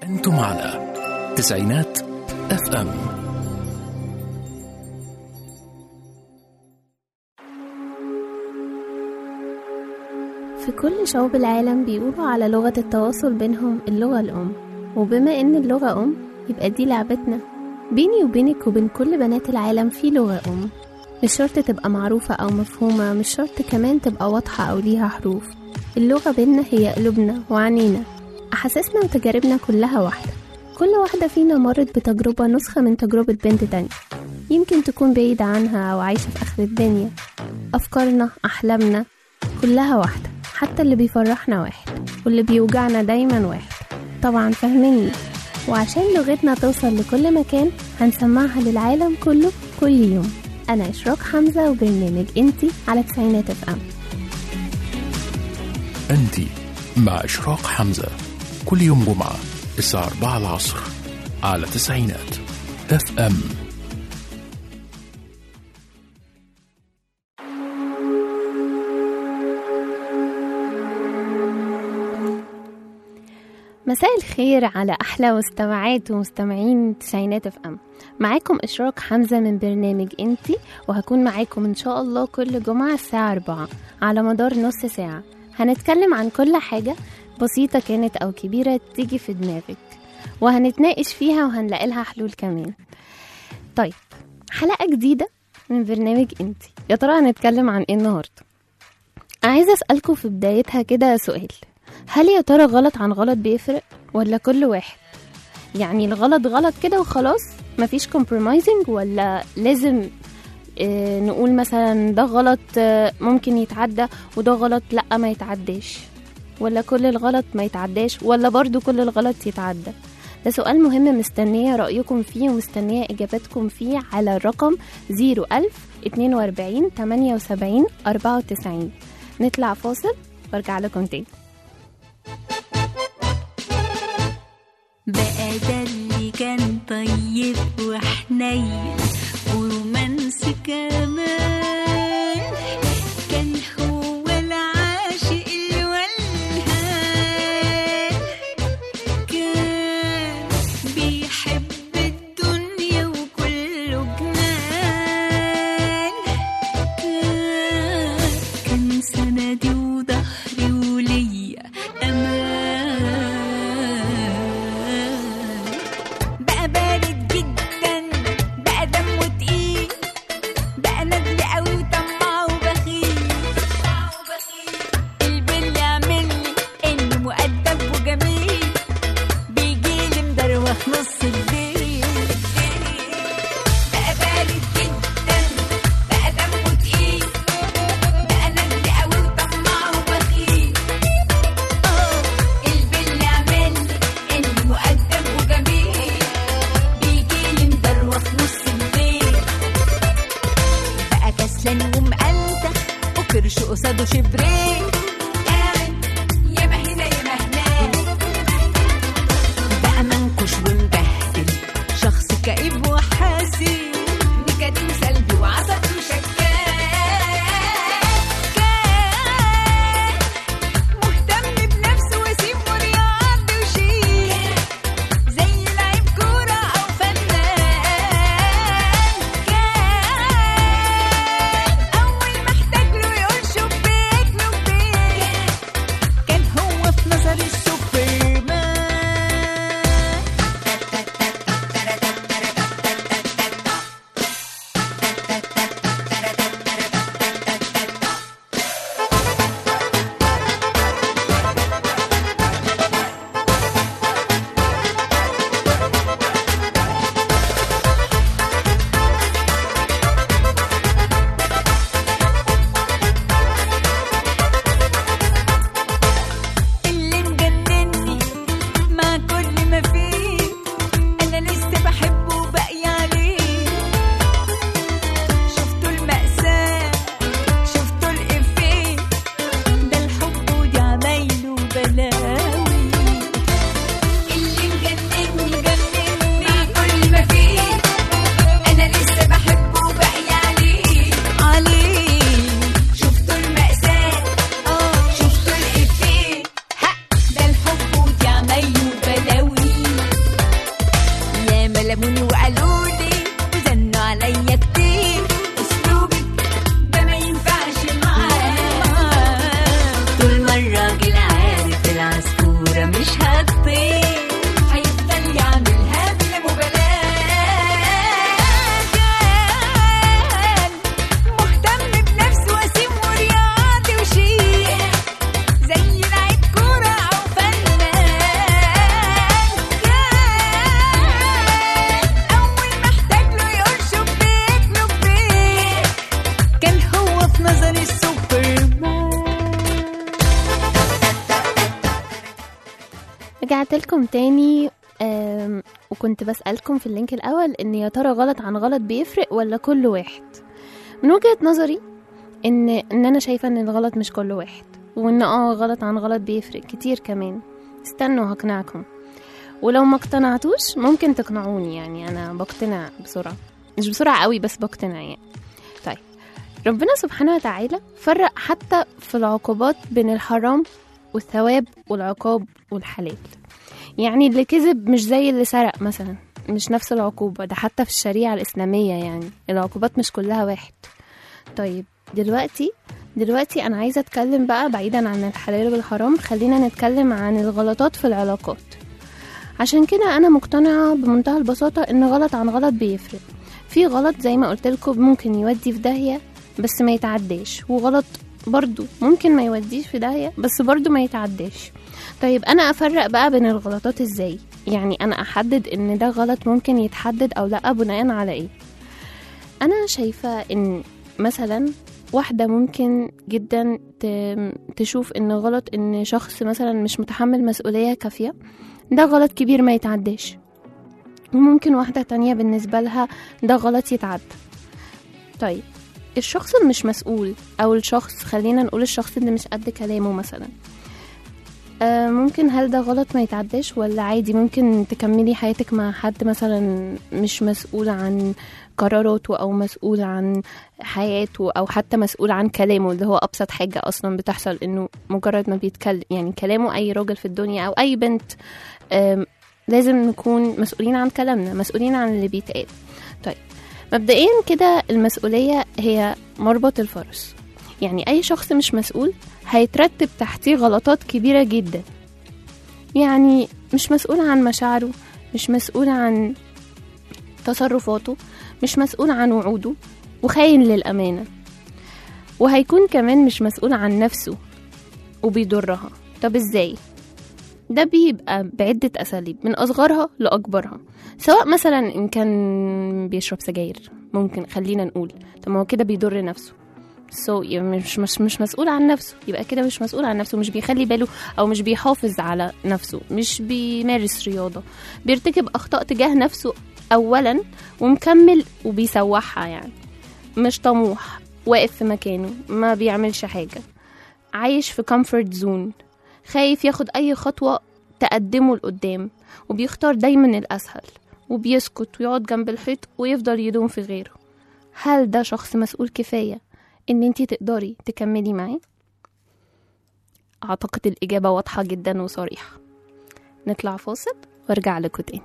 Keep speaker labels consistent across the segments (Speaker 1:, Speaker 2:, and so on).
Speaker 1: أنتم على تسعينات اف ام
Speaker 2: في كل شعوب العالم بيقولوا على لغة التواصل بينهم اللغة الأم وبما إن اللغة أم يبقى دي لعبتنا بيني وبينك وبين كل بنات العالم في لغة أم مش شرط تبقى معروفة أو مفهومة مش شرط كمان تبقى واضحة أو ليها حروف اللغة بينا هي قلوبنا وعنينا أحاسيسنا وتجاربنا كلها واحدة كل واحدة فينا مرت بتجربة نسخة من تجربة بنت تانية يمكن تكون بعيدة عنها أو عايشة في آخر الدنيا أفكارنا أحلامنا كلها واحدة حتى اللي بيفرحنا واحد واللي بيوجعنا دايما واحد طبعا فاهميني وعشان لغتنا توصل لكل مكان هنسمعها للعالم كله كل يوم أنا إشراق حمزة وبرنامج انتي على تسعينات اف ام
Speaker 1: أنت مع إشراق حمزة كل يوم جمعة الساعة 4 العصر على تسعينات اف ام
Speaker 2: مساء الخير على أحلى مستمعات ومستمعين تسعينات اف ام معاكم إشراق حمزة من برنامج انتي وهكون معاكم إن شاء الله كل جمعة الساعة 4 على مدار نص ساعة هنتكلم عن كل حاجة بسيطة كانت أو كبيرة تيجي في دماغك وهنتناقش فيها وهنلاقي لها حلول كمان طيب حلقة جديدة من برنامج انتي يا ترى هنتكلم عن ايه النهاردة عايزة أسألكم في بدايتها كده سؤال هل يا ترى غلط عن غلط بيفرق ولا كل واحد يعني الغلط غلط كده وخلاص مفيش compromising ولا لازم آه، نقول مثلا ده غلط آه، ممكن يتعدى وده غلط لا ما يتعداش ولا كل الغلط ما يتعداش ولا برضو كل الغلط يتعدى ده سؤال مهم مستنية رأيكم فيه ومستنية إجاباتكم فيه على الرقم 01000 42 78 94 نطلع فاصل وارجع لكم تاني
Speaker 3: بقى ده اللي كان طيب وحنين ورومانسي كمان كان هو العاشق الولهان كان بيحب الدنيا وكله جنان كان كان سندي وظهري وليا امان بقى بارد جدا بقى دمه تقيل بقى ندل
Speaker 2: ورجعت لكم تاني آم، وكنت بسألكم في اللينك الأول إن يا ترى غلط عن غلط بيفرق ولا كل واحد من وجهة نظري إن إن أنا شايفة إن الغلط مش كل واحد وإن اه غلط عن غلط بيفرق كتير كمان استنوا هقنعكم ولو ما اقتنعتوش ممكن تقنعوني يعني أنا بقتنع بسرعة مش بسرعة قوي بس بقتنع يعني طيب ربنا سبحانه وتعالى فرق حتى في العقوبات بين الحرام والثواب والعقاب والحلال يعني اللي كذب مش زي اللي سرق مثلا مش نفس العقوبة ده حتى في الشريعة الإسلامية يعني العقوبات مش كلها واحد طيب دلوقتي دلوقتي أنا عايزة أتكلم بقى بعيدا عن الحلال والحرام خلينا نتكلم عن الغلطات في العلاقات عشان كده أنا مقتنعة بمنتهى البساطة إن غلط عن غلط بيفرق في غلط زي ما قلت لكم ممكن يودي في داهية بس ما يتعداش وغلط برضو ممكن ما يوديش في داهية بس برضو ما يتعداش طيب انا افرق بقى بين الغلطات ازاي يعني انا احدد ان ده غلط ممكن يتحدد او لا بناء على ايه انا شايفة ان مثلا واحدة ممكن جدا ت- تشوف ان غلط ان شخص مثلا مش متحمل مسؤولية كافية ده غلط كبير ما يتعداش وممكن واحدة تانية بالنسبة لها ده غلط يتعدى طيب الشخص اللي مش مسؤول او الشخص خلينا نقول الشخص اللي مش قد كلامه مثلا آه، ممكن هل ده غلط ما يتعداش ولا عادي ممكن تكملي حياتك مع حد مثلا مش مسؤول عن قراراته او مسؤول عن حياته او حتى مسؤول عن كلامه اللي هو ابسط حاجه اصلا بتحصل انه مجرد ما بيتكلم يعني كلامه اي راجل في الدنيا او اي بنت آم، لازم نكون مسؤولين عن كلامنا مسؤولين عن اللي بيتقال طيب مبدئيا كده المسؤوليه هي مربط الفرس يعني اي شخص مش مسؤول هيترتب تحتيه غلطات كبيرة جدا يعني مش مسؤول عن مشاعره مش مسؤول عن تصرفاته مش مسؤول عن وعوده وخاين للأمانة وهيكون كمان مش مسؤول عن نفسه وبيضرها طب ازاي ده بيبقى بعدة أساليب من أصغرها لأكبرها سواء مثلا إن كان بيشرب سجاير ممكن خلينا نقول طب ما هو كده بيضر نفسه سو so, مش مش مش مسؤول عن نفسه يبقى كده مش مسؤول عن نفسه مش بيخلي باله او مش بيحافظ على نفسه مش بيمارس رياضه بيرتكب اخطاء تجاه نفسه اولا ومكمل وبيسوحها يعني مش طموح واقف في مكانه ما بيعملش حاجه عايش في كومفورت زون خايف ياخد اي خطوه تقدمه لقدام وبيختار دايما الاسهل وبيسكت ويقعد جنب الحيط ويفضل يدوم في غيره هل ده شخص مسؤول كفايه ان انتي تقدري تكملي معاه اعتقد الاجابه واضحه جدا وصريحه نطلع فاصل وارجع لكم تاني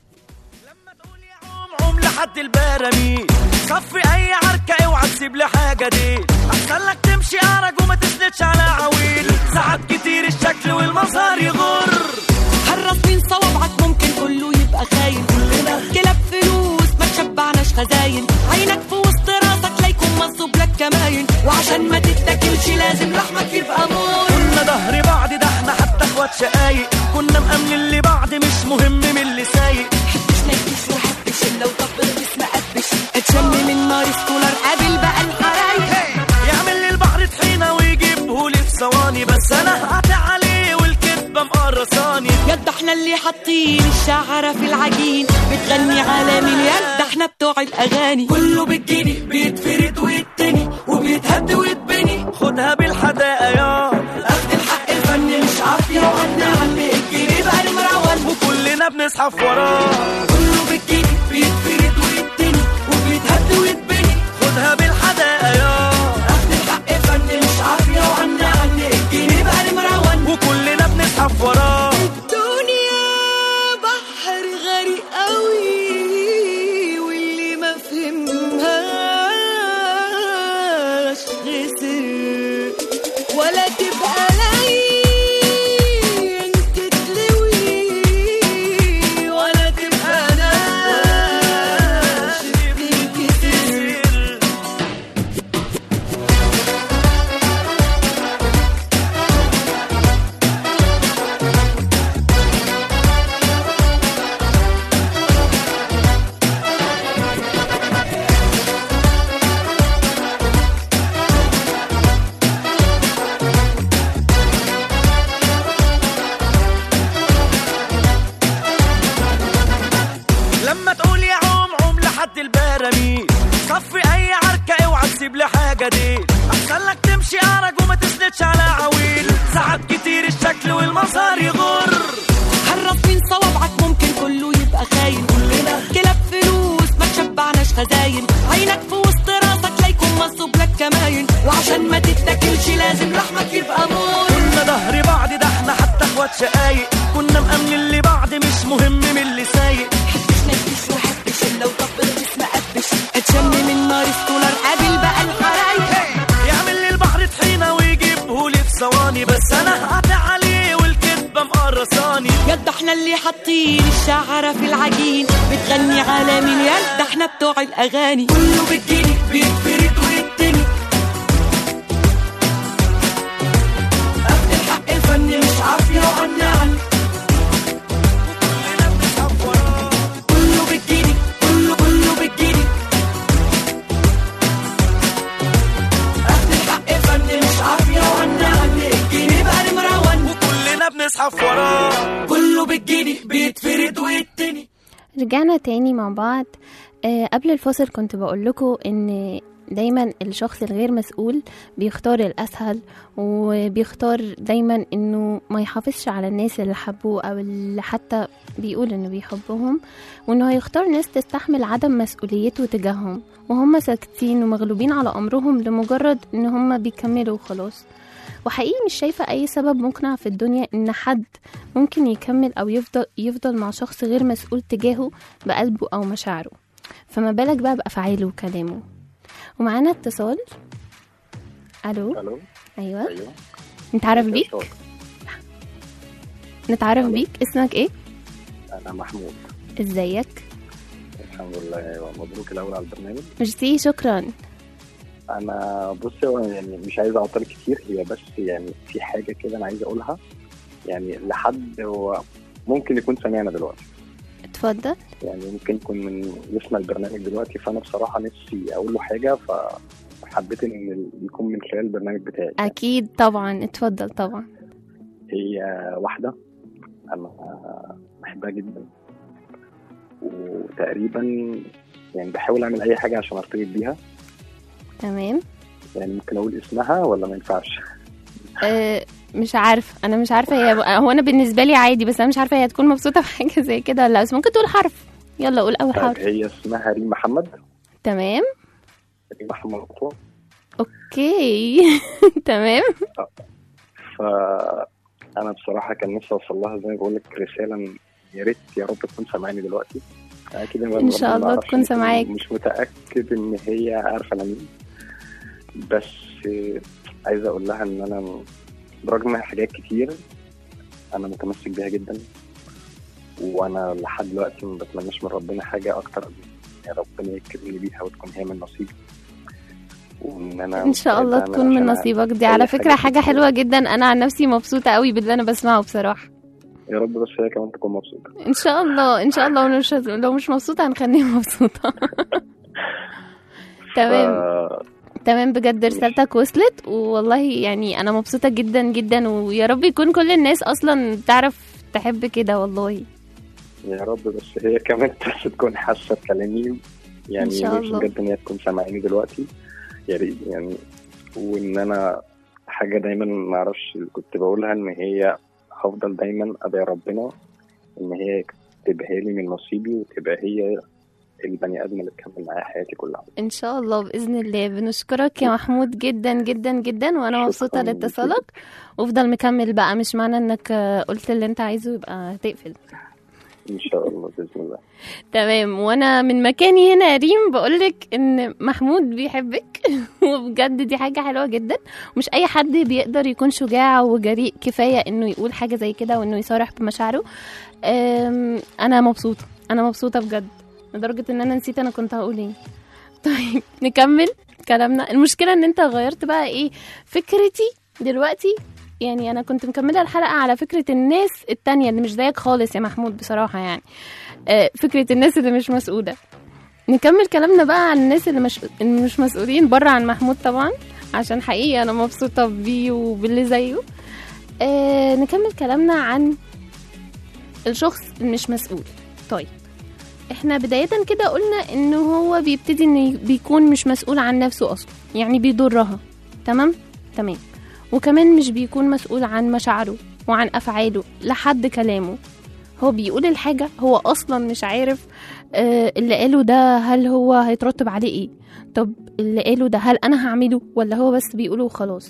Speaker 4: عوم لحد البراميل صفي اي عركة اوعى تسيب لي حاجة دي احسن لك تمشي ارج وما تسندش على عويل ساعات كتير الشكل والمظهر يغر
Speaker 5: حرص بين صوابعك ممكن كله يبقى خاين كلنا كلاب فلوس ما تشبعناش خزاين عينك في وسط راسك لا يكون منصوب لك كماين وعشان ما تتاكلش لازم لحمك يبقى مور
Speaker 4: كنا ظهر بعض ده احنا حتى اخوات شقايق كنا مأمنين لبعض مش مهم من اللي سايق
Speaker 5: حبش نكش وحبش الا وطبل اسم قبش اتشم من نار ستولر قابل بقى الحرايق
Speaker 4: يعمل لي البحر طحينة ويجيبه لي في ثواني بس انا هقطع عليه والكدبة مقرصاني
Speaker 5: يد احنا اللي حاطين الشعرة في العجين بتغني على مليار ده احنا بتوع الاغاني
Speaker 4: كله بالجني بيتفرد ويتني وبيتهد ويتبني خدها بالحداقة يا
Speaker 5: اخد الحق الفني مش عافية وعنا عمي الجنيه بقى المروان
Speaker 4: وكلنا بنزحف وراه
Speaker 5: كله بالجنيه بيتفرد ويتني وبيتهد ويتبني
Speaker 4: خدها بالحداقة يا
Speaker 5: اخد الحق الفني مش عافية وعنا عمي الجنيه بقى المروان
Speaker 4: وكلنا بنزحف وراه
Speaker 5: الدنيا بحر غريق قوي واللي ما فهمهاش خسر ولا تبقى لين تتلوي ولا تبقى ناش تنكسر
Speaker 4: حاجة دي أحسن لك تمشي أرج وما تسندش على عويل ساعات كتير الشكل والمظهر يغر
Speaker 5: حرص من صوابعك ممكن كله يبقى خاين كلنا كلاب فلوس ما تشبعناش خزاين عينك في وسط راسك لا يكون منصوب لك كماين وعشان ما تتاكلش لازم لحمك يبقى مور
Speaker 4: كنا ظهر بعض ده احنا حتى اخوات شقايق كنا مأمنين لبعض مش مهم من اللي سايق
Speaker 5: حبش نكش وحبش الا وطبل اسم قبش اتشم من نار السولار قابل بقى الحرايق
Speaker 4: يعمل لي البحر طحينة ويجيبه لي في ثواني بس أنا هقطع عليه والكدبة مقرصاني
Speaker 5: يد احنا اللي حاطين الشعرة في العجين بتغني على مين يد احنا بتوع الاغاني كله بالجني بيتفرد ويتني قبل الحق الفن مش عافية وعني عني كله بالجني كله كله بالجني قبل الحق الفن مش عافية وعني عني الجني بقى مروان
Speaker 4: وكلنا بنزحف وراه
Speaker 5: كله بالجني بيتفرد ويتني
Speaker 2: رجعنا تاني مع بعض آه قبل الفاصل كنت بقول لكم ان دايما الشخص الغير مسؤول بيختار الاسهل وبيختار دايما انه ما يحافظش على الناس اللي حبوه او اللي حتى بيقول انه بيحبهم وانه هيختار ناس تستحمل عدم مسؤوليته تجاههم وهم ساكتين ومغلوبين على امرهم لمجرد ان هم بيكملوا وخلاص وحقيقي مش شايفة أي سبب مقنع في الدنيا إن حد ممكن يكمل أو يفضل, يفضل مع شخص غير مسؤول تجاهه بقلبه أو مشاعره فما بالك بقى بأفعاله وكلامه ومعانا اتصال ألو
Speaker 6: الو
Speaker 2: أيوة
Speaker 6: ايوه
Speaker 2: نتعرف بيك
Speaker 6: شكراً.
Speaker 2: نتعرف بيك اسمك إيه
Speaker 6: انا محمود
Speaker 2: إزيك
Speaker 6: الحمد لله مبروك الاول على البرنامج
Speaker 2: ميرسي شكرا
Speaker 6: انا بصي هو يعني مش عايز اعطل كتير هي بس يعني في حاجه كده انا عايز اقولها يعني لحد هو ممكن يكون سامعنا دلوقتي
Speaker 2: اتفضل
Speaker 6: يعني ممكن يكون من يسمع البرنامج دلوقتي فانا بصراحه نفسي اقول له حاجه فحبيت ان يكون من خلال البرنامج بتاعي
Speaker 2: أكيد طبعا اتفضل طبعا
Speaker 6: هي واحده انا بحبها جدا وتقريبا يعني بحاول اعمل اي حاجه عشان ارتبط بيها
Speaker 2: تمام
Speaker 6: يعني ممكن اقول اسمها ولا ما ينفعش
Speaker 2: أه مش عارف انا مش عارفه هي هو انا بالنسبه لي عادي بس انا مش عارفه هي هتكون مبسوطه بحاجه زي كده ولا لا بس ممكن تقول حرف يلا قول اول
Speaker 6: طيب
Speaker 2: حرف
Speaker 6: هي اسمها ريم محمد
Speaker 2: تمام
Speaker 6: ريم محمد مطوع
Speaker 2: اوكي تمام
Speaker 6: فانا بصراحه كان نفسي اوصل لها زي ما بقول لك رساله يا ريت يا رب تكون سامعاني دلوقتي اكيد
Speaker 2: إن شاء الله تكون سامعاك.
Speaker 6: مش متاكد ان هي عارفه انا مين بس آه، عايز اقول لها ان انا برغم من حاجات كتير انا متمسك بيها جدا وانا لحد دلوقتي ما بتمناش من ربنا حاجه اكتر من إن ربنا يكرمني بيها وتكون هي من نصيبي وان انا
Speaker 2: ان شاء الله
Speaker 6: مستعد أعمل
Speaker 2: تكون من
Speaker 6: عشان
Speaker 2: نصيبك دي
Speaker 6: أي
Speaker 2: على فكره حاجه
Speaker 6: كتير.
Speaker 2: حلوه جدا انا عن نفسي مبسوطه قوي باللي انا بسمعه بصراحه
Speaker 6: يا رب بس هي كمان تكون مبسوطه
Speaker 2: ان شاء الله ان شاء الله ولو مش لو مش مبسوطه هنخليها مبسوطه تمام
Speaker 6: ف-
Speaker 2: تمام بجد رسالتك وصلت والله يعني انا مبسوطه جدا جدا ويا رب يكون كل الناس اصلا تعرف تحب كده والله
Speaker 6: يا رب بس هي كمان بس تكون حاسه بكلامي يعني
Speaker 2: إن شاء
Speaker 6: نفسي
Speaker 2: الله.
Speaker 6: بجد ان هي تكون سامعاني دلوقتي يا ريت يعني وان انا حاجه دايما ما اعرفش اللي كنت بقولها ان هي هفضل دايما ادعي ربنا ان هي تبقى لي من نصيبي وتبقى هي البني ادم اللي تكمل معايا حياتي كلها
Speaker 2: ان شاء الله باذن الله بنشكرك يا محمود جدا جدا جدا وانا مبسوطه
Speaker 6: شكراً
Speaker 2: لاتصالك وافضل مكمل بقى مش معنى انك آه، قلت اللي انت عايزه يبقى هتقفل
Speaker 6: ان شاء الله باذن الله
Speaker 2: تمام وانا من مكاني هنا يا ريم بقولك ان محمود بيحبك وبجد دي حاجه حلوه جدا ومش اي حد بيقدر يكون شجاع وجريء كفايه انه يقول حاجه زي كده وانه يصارح بمشاعره أم، انا مبسوطه انا مبسوطه بجد لدرجه ان انا نسيت انا كنت هقول ايه طيب نكمل كلامنا المشكله ان انت غيرت بقى ايه فكرتي دلوقتي يعني انا كنت مكمله الحلقه على فكره الناس التانية اللي مش زيك خالص يا محمود بصراحه يعني آه، فكره الناس اللي مش مسؤوله نكمل كلامنا بقى عن الناس اللي مش اللي مش مسؤولين بره عن محمود طبعا عشان حقيقي انا مبسوطه بيه وباللي زيه آه نكمل كلامنا عن الشخص اللي مش مسؤول طيب احنا بداية كده قلنا انه هو بيبتدي انه بيكون مش مسؤول عن نفسه اصلا يعني بيضرها تمام تمام وكمان مش بيكون مسؤول عن مشاعره وعن افعاله لحد كلامه هو بيقول الحاجة هو أصلا مش عارف آه، اللي قاله ده هل هو هيترتب عليه ايه طب اللي قاله ده هل أنا هعمله ولا هو بس بيقوله وخلاص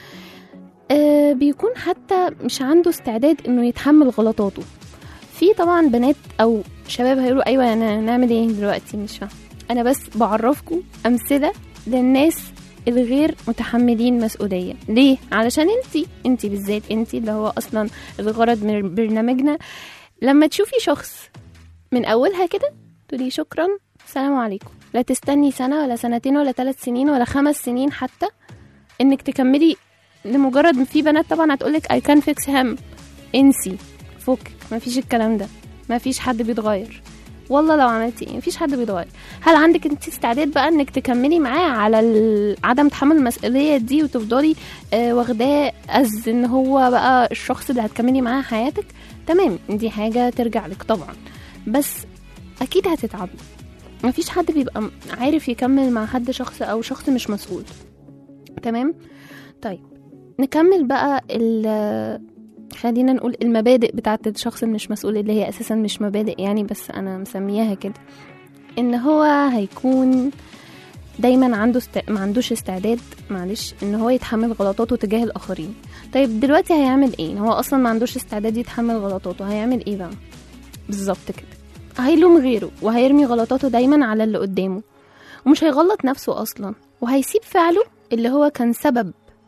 Speaker 2: آه، بيكون حتى مش عنده استعداد انه يتحمل غلطاته في طبعا بنات او شباب هيقولوا ايوه انا نعمل ايه دلوقتي مش فاهم انا بس بعرفكم امثله للناس الغير متحملين مسؤوليه ليه علشان انتي انتي بالذات انتي اللي هو اصلا الغرض من برنامجنا لما تشوفي شخص من اولها كده تقولي شكرا سلام عليكم لا تستني سنه ولا سنتين ولا ثلاث سنين ولا خمس سنين حتى انك تكملي لمجرد في بنات طبعا هتقولك I can fix him انسي فكك مفيش الكلام ده مفيش حد بيتغير والله لو عملتي ايه مفيش حد بيتغير هل عندك انت استعداد بقى انك تكملي معاه على ال- عدم تحمل المسؤوليه دي وتفضلي آه واخداه از ان هو بقى الشخص اللي هتكملي معاه حياتك تمام دي حاجه ترجع لك طبعا بس اكيد هتتعبي مفيش حد بيبقى م- عارف يكمل مع حد شخص او شخص مش مسؤول تمام طيب نكمل بقى ال خلينا نقول المبادئ بتاعت الشخص اللي مش مسؤول اللي هي اساسا مش مبادئ يعني بس انا مسمياها كده ان هو هيكون دايما عنده است... ما عندوش استعداد معلش ان هو يتحمل غلطاته تجاه الاخرين طيب دلوقتي هيعمل ايه هو اصلا ما عندوش استعداد يتحمل غلطاته هيعمل ايه بقى بالظبط كده هيلوم غيره وهيرمي غلطاته دايما على اللي قدامه ومش هيغلط نفسه اصلا وهيسيب فعله اللي هو كان سبب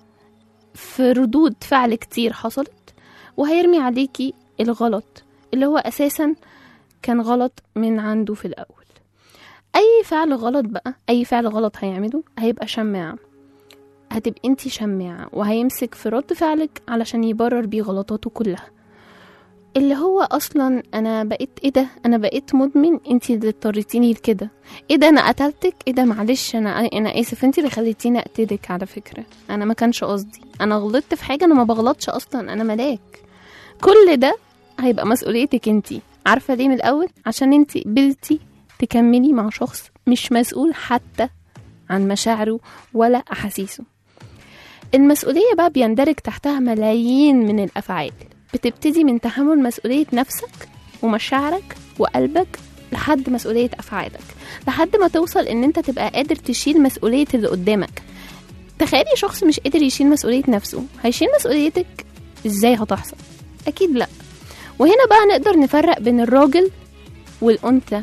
Speaker 2: في ردود فعل كتير حصلت وهيرمي عليكي الغلط اللي هو اساسا كان غلط من عنده في الاول اي فعل غلط بقى اي فعل غلط هيعمله هيبقى شماعة هتبقى انتي شماعة وهيمسك في رد فعلك علشان يبرر بيه غلطاته كلها اللي هو اصلا انا بقيت ايه ده انا بقيت مدمن انتي اللي اضطريتيني لكده ايه ده انا قتلتك ايه ده معلش انا انا اسف انتي اللي خليتيني اقتلك على فكره انا ما كانش قصدي انا غلطت في حاجه انا ما بغلطش اصلا انا ملاك كل ده هيبقى مسؤوليتك انتي عارفه ليه من الاول عشان انتي قبلتي تكملي مع شخص مش مسؤول حتى عن مشاعره ولا احاسيسه المسؤوليه بقى بيندرج تحتها ملايين من الافعال بتبتدي من تحمل مسؤوليه نفسك ومشاعرك وقلبك لحد مسؤوليه افعالك لحد ما توصل ان انت تبقى قادر تشيل مسؤوليه اللي قدامك تخيلي شخص مش قادر يشيل مسؤوليه نفسه هيشيل مسؤوليتك ازاي هتحصل اكيد لا وهنا بقى نقدر نفرق بين الراجل والانثى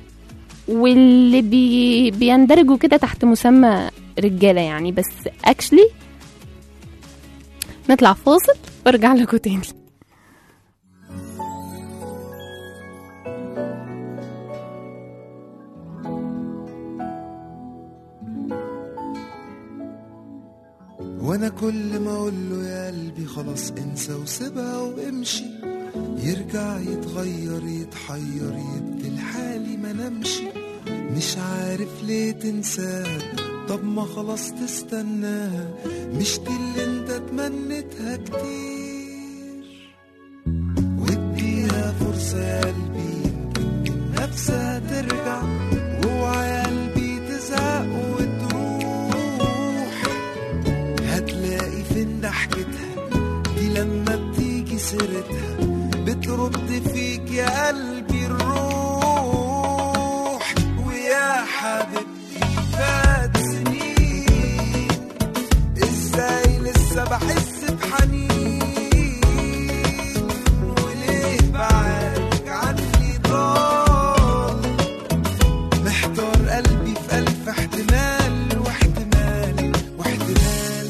Speaker 2: واللي بي بيندرجوا كده تحت مسمى رجاله يعني بس اكشلي نطلع فاصل وارجع لكم تاني
Speaker 7: وانا كل ما اقول له يا قلبي خلاص انسى وسيبها وامشي يرجع يتغير يتحير يبدل حالي ما نمشي مش عارف ليه تنساها طب ما خلاص تستناها مش دي اللي انت تمنيتها كتير واديها فرصة يا قلبي يمكن من نفسها ترجع واوعى يا قلبي تزهق وتروح هتلاقي فين ضحكتها دي لما بتيجي سيرتها بترد فيك يا قلبي الروح ويا حبيبتي فات سنين ازاي لسه بحس بحنين وليه بعدك عني ضال محتار قلبي في ألف احتمال واحتمال واحتمال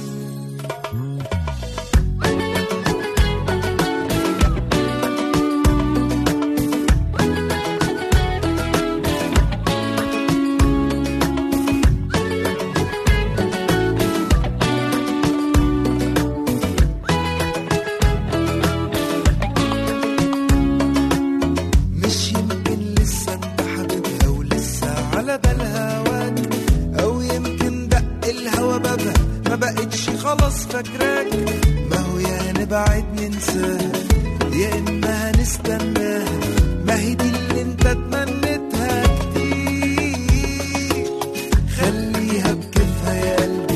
Speaker 7: مش يمكن لسه انت حبيبها ولسه على بالها هواك او يمكن دق الهوا بابها ما بقتش خلاص فاكراك ما هو يا نبعد ننساها يا اما هنستناها ما هي دي اللي انت تمنيتها كتير خليها بكيفها يا قلبي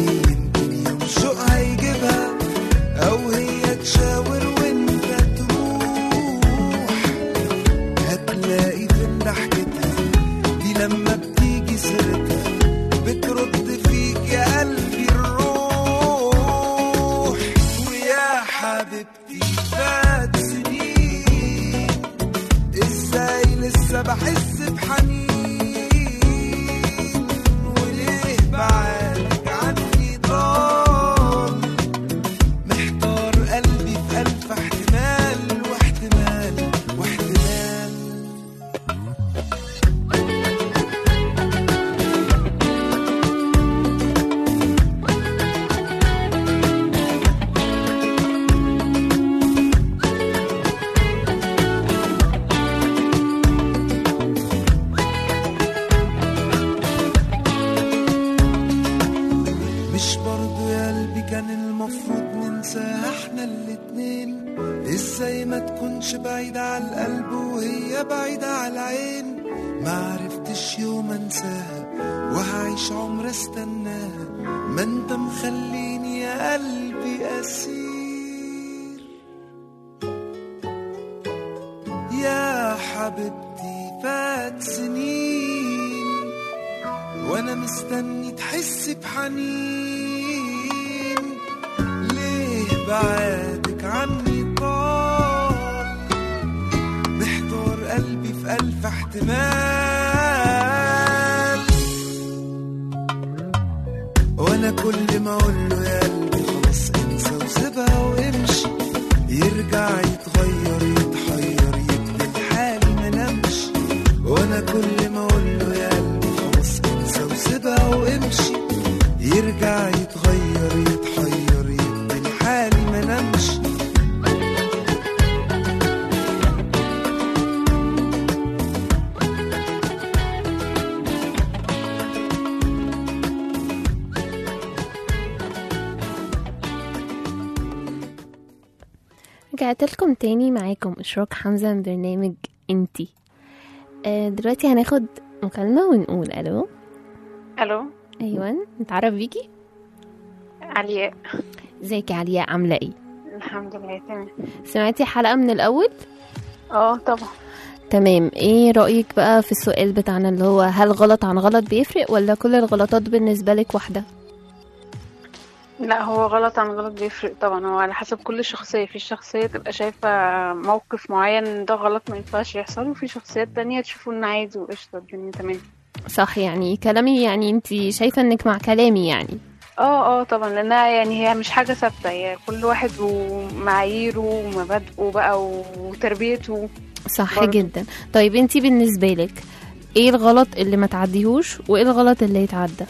Speaker 7: حبيبتي فات سنين ازاي لسه بحس بحنين وليه بعدك عني طال محتار قلبي في ألف احتمال واحتمال واحتمال مش برضو يا قلبي كان المفروض ننساها احنا الاتنين ازاي ما تكونش بعيدة على القلب وهي بعيدة على العين ما عرفتش يوم انساها وهعيش عمر استناها ما انت مخليني يا قلبي اسير يا حبيبتي فات سنين وانا مستني تحس بحنين ليه بعادك عني طال محتار قلبي في ألف احتمال وانا كل ما اقول له يا قلبي خلاص انسى وسيبها وامشي يرجع يتغير يتحير يبدل حالي ما نمشي وانا كل ما اقول له يا قلبي خلاص انسى وسيبها وامشي يرجع يتغير يتحير يبدل حالي ما نمشي
Speaker 2: رجعت لكم تاني معاكم إشراق حمزة من برنامج انتي آه، دلوقتي هناخد مكالمة ونقول ألو
Speaker 8: الو
Speaker 2: أيوة نتعرف بيكي
Speaker 8: علياء
Speaker 2: ازيك يا علياء عاملة ايه
Speaker 8: الحمد لله تمام
Speaker 2: سمعتي حلقة من الأول
Speaker 8: اه طبعا
Speaker 2: تمام ايه رأيك بقى في السؤال بتاعنا اللي هو هل غلط عن غلط بيفرق ولا كل الغلطات بالنسبة لك واحدة
Speaker 8: لا هو غلط عن غلط بيفرق طبعا هو على حسب كل شخصية في شخصية تبقى شايفة موقف معين ده غلط ما ينفعش يحصل وفي شخصيات تانية تشوفه انه عادي وقشطة الدنيا تمام
Speaker 2: صح يعني كلامي يعني انت شايفة انك مع كلامي يعني
Speaker 8: اه اه طبعا لانها يعني هي مش حاجة ثابتة هي كل واحد ومعاييره ومبادئه بقى وتربيته
Speaker 2: صح
Speaker 8: برضه.
Speaker 2: جدا طيب انت بالنسبة لك ايه الغلط اللي ما تعديهوش وايه الغلط اللي يتعدى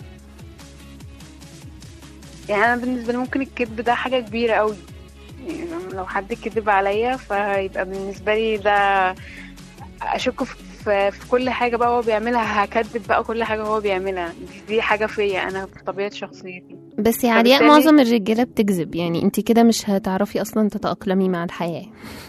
Speaker 8: يعني انا بالنسبة لي ممكن الكذب ده حاجة كبيرة قوي يعني لو حد كذب عليا فيبقى بالنسبة لي ده اشك في في كل حاجة بقى هو بيعملها هكذب بقى كل حاجة هو بيعملها دي, دي حاجة فيا انا بطبيعة شخصيتي
Speaker 2: بس يا علياء
Speaker 8: فبالتالي-
Speaker 2: معظم الرجالة بتكذب يعني انت كده مش هتعرفي اصلا تتأقلمي مع الحياة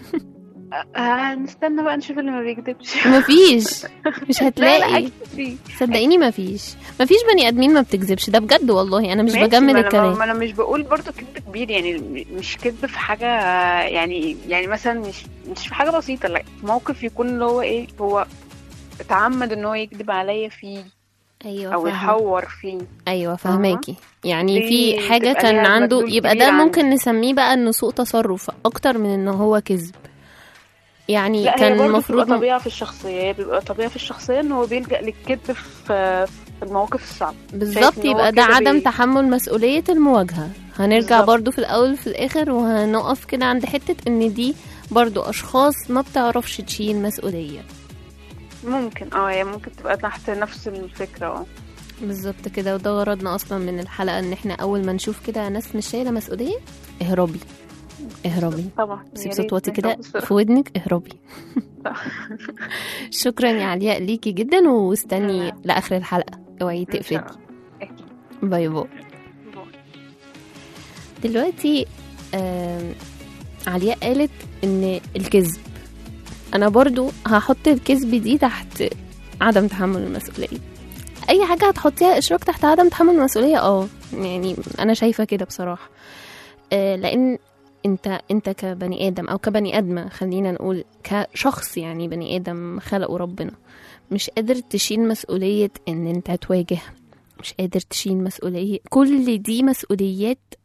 Speaker 8: هنستنى بقى نشوف اللي ما بيكذبش
Speaker 2: مفيش مش
Speaker 8: لا لا
Speaker 2: هتلاقي
Speaker 8: أكيد في
Speaker 2: صدقيني مفيش مفيش بني ادمين ما بتكذبش ده بجد والله انا مش
Speaker 8: ماشي،
Speaker 2: بجمل
Speaker 8: ما أنا-
Speaker 2: الكلام
Speaker 8: ما انا مش بقول برضو كذب كبير يعني مش كذب في حاجه يعني يعني مثلا مش مش في حاجه بسيطه لا في موقف يكون اللي هو ايه هو اتعمد ان هو يكذب عليا فيه
Speaker 2: ايوه
Speaker 8: او
Speaker 2: فاهمة.
Speaker 8: يحور فيه
Speaker 2: ايوه فهماكي يعني
Speaker 8: دي
Speaker 2: في حاجه
Speaker 8: تبقى
Speaker 2: كان
Speaker 8: ليها
Speaker 2: عنده
Speaker 8: مدلول
Speaker 2: يبقى
Speaker 8: كبير
Speaker 2: ده
Speaker 8: عندي.
Speaker 2: ممكن نسميه بقى انه سوء تصرف اكتر من ان هو كذب يعني
Speaker 8: لا هي
Speaker 2: كان
Speaker 8: برضه
Speaker 2: المفروض
Speaker 8: بتبقى طبيعه في الشخصيه هي بيبقى طبيعه في الشخصيه ان هو بيلجأ للكذب في في المواقف الصعبه
Speaker 2: بالظبط
Speaker 8: إن هو
Speaker 2: يبقى ده
Speaker 8: كده
Speaker 2: عدم
Speaker 8: بي-
Speaker 2: تحمل مسؤوليه المواجهه هنرجع
Speaker 8: بالظبط.
Speaker 2: برضو في الاول وفي الاخر وهنقف كده عند حته ان دي برضو اشخاص ما بتعرفش تشيل مسؤوليه
Speaker 8: ممكن اه هي ممكن تبقى تحت نفس الفكره اه
Speaker 2: بالظبط كده وده غرضنا اصلا من الحلقه ان احنا اول ما نشوف كده ناس مش شايله مسؤوليه اهربي اهربي
Speaker 8: طبعا
Speaker 2: سيب
Speaker 8: يا
Speaker 2: صوت
Speaker 8: ريت
Speaker 2: واطي كده
Speaker 8: نهرب بسرعة.
Speaker 2: في ودنك اهربي
Speaker 8: صح.
Speaker 2: شكرا يا علياء ليكي جدا واستني
Speaker 8: آه.
Speaker 2: لاخر الحلقه اوعي
Speaker 8: إن شاء
Speaker 2: تقفلي
Speaker 8: الله. أكيد.
Speaker 2: باي باي
Speaker 8: باي.
Speaker 2: دلوقتي آم، علياء قالت ان الكذب انا برضو هحط الكذب دي تحت عدم تحمل المسؤوليه اي حاجه هتحطيها اشراك تحت عدم تحمل المسؤوليه اه يعني انا شايفه كده بصراحه آه، لان انت انت كبني ادم او كبني ادمه خلينا نقول كشخص يعني بني ادم خلقه ربنا مش قادر تشيل مسؤوليه ان انت تواجه مش قادر تشيل مسؤوليه كل دي مسؤوليات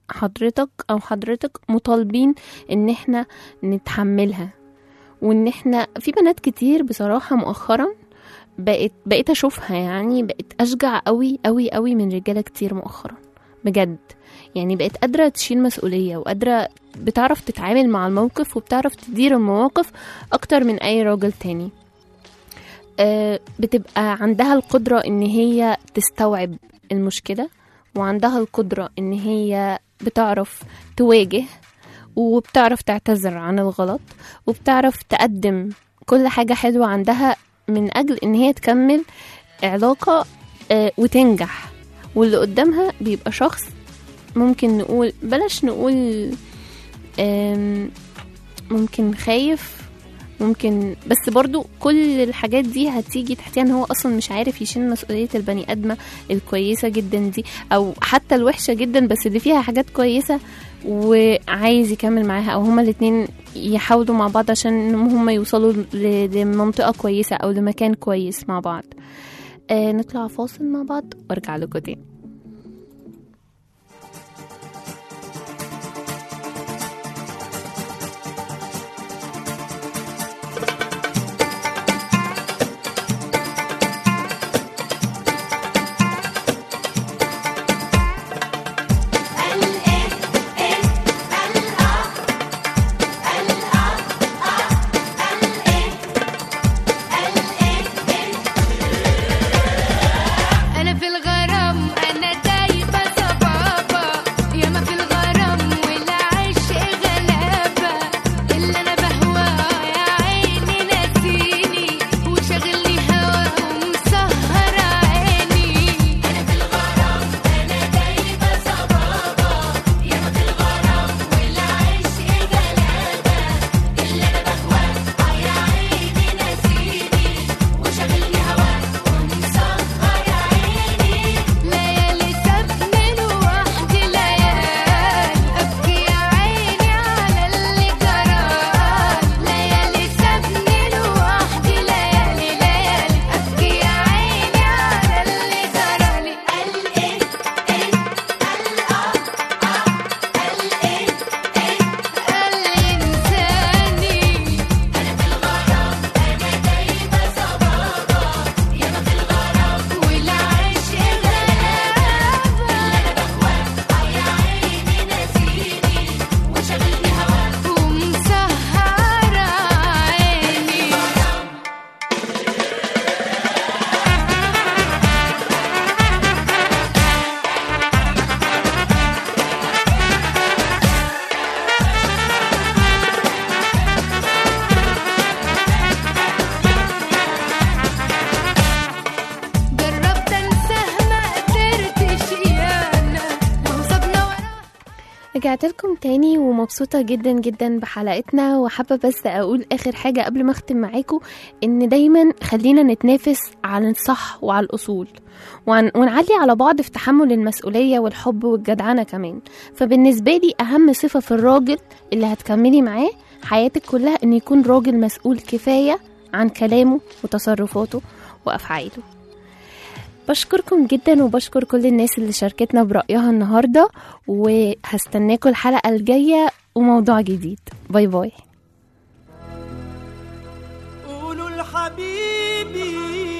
Speaker 2: حضرتك او حضرتك مطالبين ان احنا نتحملها وان احنا في بنات كتير بصراحة مؤخرا بقيت بقيت اشوفها يعني بقيت اشجع قوي قوي قوي من رجالة كتير مؤخرا بجد يعني بقيت قادرة تشيل مسؤولية وقادرة بتعرف تتعامل مع الموقف وبتعرف تدير المواقف أكتر من أي راجل تاني آه، بتبقى عندها القدرة إن هي تستوعب المشكلة وعندها القدرة إن هي بتعرف تواجه وبتعرف تعتذر عن الغلط وبتعرف تقدم كل حاجة حلوة عندها من أجل إن هي تكمل علاقة آه، وتنجح واللي قدامها بيبقى شخص ممكن نقول بلاش نقول آم، ممكن خايف ممكن بس برضو كل الحاجات دي هتيجي تحتيها ان هو اصلا مش عارف يشيل مسؤولية البني ادمة الكويسة جدا دي او حتى الوحشة جدا بس اللي فيها حاجات كويسة وعايز يكمل معاها او هما الاتنين يحاولوا مع بعض عشان هما يوصلوا ل- لمنطقة كويسة او لمكان كويس مع بعض آه نطلع فاصل مع بعض وارجع لكم تاني
Speaker 3: أنا في الغرام أنا دايبة صبابة ياما في الغرام والعشق غلابة اللي أنا بهواه يا عيني ناسيني وشاغلني هوا ومسهر عيني أنا في الغرام أنا دايبة صبابة ياما في الغرام والعشق غلابة اللي أنا بهواه يا عيني ناسيني وشاغلني هوا ومسهر عيني ليالي سابني لوحدي ليالي أبكي يا عيني على اللي جرالي ليالي سابني لوحدي ليالي ليالي أبكي يا عيني على اللي جرالي قال إيه إيه قال آه آه قال إيه إيه قال إنساني أنا في الغرام أنا دايبة صبابة ياما في الغرام والعشق غلابة اللي أنا بهواه يا عيني ناسيني وشاغلني هواك ومسهر عيني جربت انساه ما قدرتش يانا وصدنا ورا
Speaker 2: رجعت لكم تاني ومبسوطة جدا جدا بحلقتنا وحابة بس أقول آخر حاجة قبل ما أختم معاكم إن دايما خلينا نتنافس على الصح وعلى الأصول وعن ونعلي على بعض في تحمل المسؤولية والحب والجدعنة كمان فبالنسبة لي أهم صفة في الراجل اللي هتكملي معاه حياتك كلها إن يكون راجل مسؤول كفاية عن كلامه وتصرفاته وأفعاله بشكركم جدا وبشكر كل الناس اللي شاركتنا برأيها النهاردة وهستناكم الحلقة الجاية وموضوع جديد باي باي
Speaker 4: قولوا لحبيبي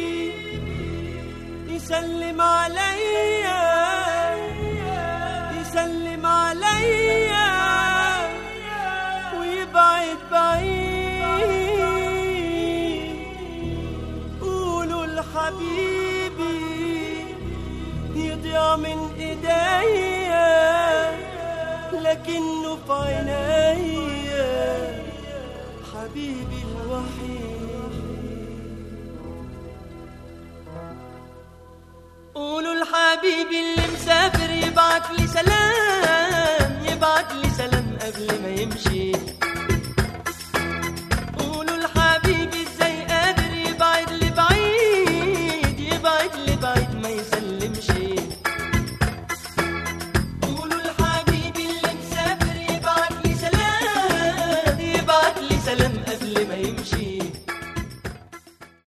Speaker 4: يسلم عليا يسلم عليا ويبعد بعيد قولوا لحبيبي يضيع من ايديا لكنه في عينيا حبيبي الوحيد قولوا لحبيبي اللي